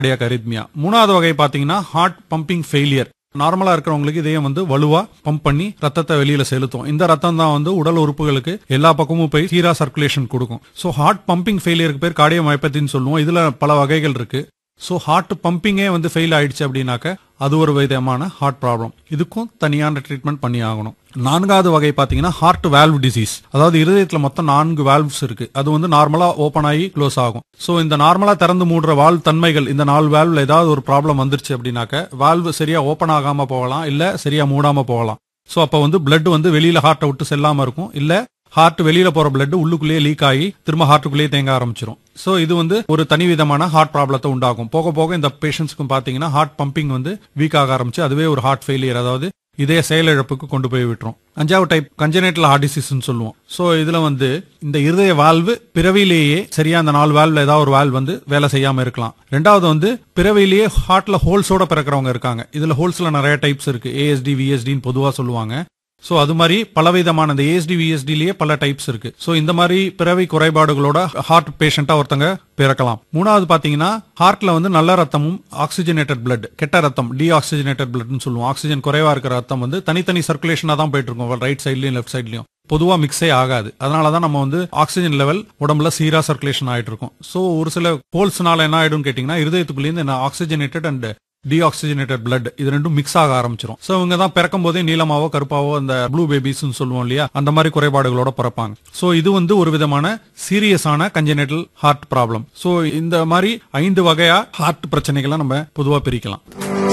cardiac arrhythmia மூணாவது வகை பாத்தீங்கன்னா ஹார்ட் பம்பிங் ஃபெயிலியர் நார்மலா இருக்கிறவங்களுக்கு இதயம் வந்து வலுவா பம்ப் பண்ணி ரத்தத்தை வெளியில செலுத்தும் இந்த ரத்தம் தான் வந்து உடல் உறுப்புகளுக்கு எல்லா பக்கமும் போய் சீரா சர்க்குலேஷன் கொடுக்கும் சோ ஹார்ட் பம்பிங் ஃபெயிலியருக்கு பேர் கார்டியோ மயப்பத்தின்னு சொல்லுவோம் இதுல பல வகைகள் இருக்கு சோ ஹார்ட் பம்பிங்கே வந்து ஃபெயில் ஆயிடுச்சு அப்படின்னாக்க அது ஒரு விதமான ஹார்ட் ப்ராப்ளம் இதுக்கும் தனியான ட்ரீட்மெண்ட் பண்ணி ஆகணும் நான்காவது வகை பாத்தீங்கன்னா ஹார்ட் வால்வ் டிசீஸ் அதாவது இருதயத்துல மொத்தம் நான்கு வால்வ்ஸ் இருக்கு அது வந்து நார்மலா ஓபன் ஆகி க்ளோஸ் ஆகும் சோ இந்த நார்மலா திறந்து மூடுற வால்வ் தன்மைகள் இந்த நாலு வால்வ்ல ஏதாவது ஒரு ப்ராப்ளம் வந்துருச்சு அப்படின்னாக்க வால்வ் சரியா ஓபன் ஆகாம போகலாம் இல்ல சரியா மூடாம போகலாம் சோ அப்ப வந்து பிளட் வந்து வெளியில ஹார்ட்டை விட்டு செல்லாம இருக்கும் இல்ல ஹார்ட் வெளியில போற பிளட் உள்ளுக்குள்ளேயே லீக் ஆகி திரும்ப ஹார்ட்டுக்குள்ளேயே தேங்க ஆரம்பிச்சிரும் சோ இது வந்து ஒரு தனி விதமான ஹார்ட் ப்ராப்ளத்தை உண்டாகும் போக போக இந்த பேஷண்ட்ஸ்க்கும் பாத்தீங்கன்னா ஹார்ட் பம்பிங் வந்து வீக் ஆக ஆரம்பிச்சு அதுவே ஒரு ஹார்ட் ஃபெயிலியர் அதாவது இதே செயலிழப்புக்கு கொண்டு போய் விட்டுரும் அஞ்சாவது டைப் கஞ்சனேட்டல் ஹார்ட் டிசீஸ்னு சொல்லுவோம் சோ இதுல வந்து இந்த இருதய வால்வு பிறவிலேயே சரியா அந்த நாலு வால்வ்ல ஏதாவது ஒரு வால்வ் வந்து வேலை செய்யாம இருக்கலாம் ரெண்டாவது வந்து பிறவிலேயே ஹார்ட்ல ஹோல்ஸோட பிறக்கிறவங்க இருக்காங்க இதுல ஹோல்ஸ்ல நிறைய டைப்ஸ் இருக்கு ஏஎஸ்டி விஎஸ்டின்னு பொதுவா சொல்லுவாங்க சோ அது மாதிரி பலவிதமான இந்த ஏஎஸ்டி விஎஸ்டிலேயே பல டைப்ஸ் இருக்கு சோ இந்த மாதிரி பிறவி குறைபாடுகளோட ஹார்ட் பேஷண்டா ஒருத்தங்க பிறக்கலாம் மூணாவது பாத்தீங்கன்னா ஹார்ட்ல வந்து நல்ல ரத்தமும் ஆக்சிஜனேட்டட் பிளட் கெட்ட ரத்தம் டி ஆக்சிஜனேட்டட் பிளட்னு சொல்லுவோம் ஆக்சிஜன் குறைவா இருக்கிற ரத்தம் வந்து தனித்தனி சர்க்குலேஷனா தான் போயிட்டு இருக்கும் ரைட் சைட்லயும் லெஃப்ட் சைட்லயும் பொதுவா மிக்ஸே ஆகாது அதனாலதான் நம்ம வந்து ஆக்சிஜன் லெவல் உடம்புல சீரா சர்க்குலேஷன் ஆயிட்டு இருக்கும் சோ ஒரு சில ஹோல்ஸ்னால என்ன ஆயிடும் கேட்டீங்கன்னா இருதயத்துக்குள்ளேருந்து என்ன ஆக்சிஜனேட்டட் அண்ட் டீஆக்சிஜனேட்டட் பிளட் இது ரெண்டும் மிக்ஸ் ஆக ஆரம்பிச்சிரும் சோ இவங்க தான் பிறக்கும் போதே நீளமாவோ கருப்பாவோ அந்த ப்ளூ பேபிஸ் சொல்லுவோம் இல்லையா அந்த மாதிரி குறைபாடுகளோட பிறப்பாங்க சோ இது வந்து ஒரு விதமான சீரியஸான கஞ்சனேட்டல் ஹார்ட் ப்ராப்ளம் சோ இந்த மாதிரி ஐந்து வகையா ஹார்ட் பிரச்சனைகளை நம்ம பொதுவா பிரிக்கலாம்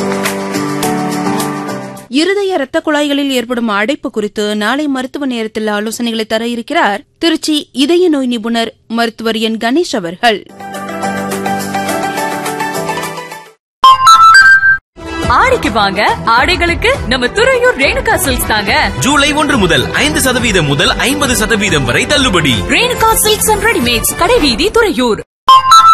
இருதய இரத்த குழாய்களில் ஏற்படும் அடைப்பு குறித்து நாளை மருத்துவ நேரத்தில் ஆலோசனைகளை தர இருக்கிறார் திருச்சி இதய நோய் நிபுணர் மருத்துவர் என் கணேஷ் அவர்கள் ஆடிக்கு வாங்க ஆடைகளுக்கு நம்ம துறையூர் ரேணுகா சில்க்ஸ் தாங்க ஜூலை ஒன்று முதல் ஐந்து சதவீதம் முதல் ஐம்பது சதவீதம் வரை தள்ளுபடி ரேணுகா சில்க்ஸ் அண்ட் ரெடிமேட்ஸ் கடைவீதி துறையூர்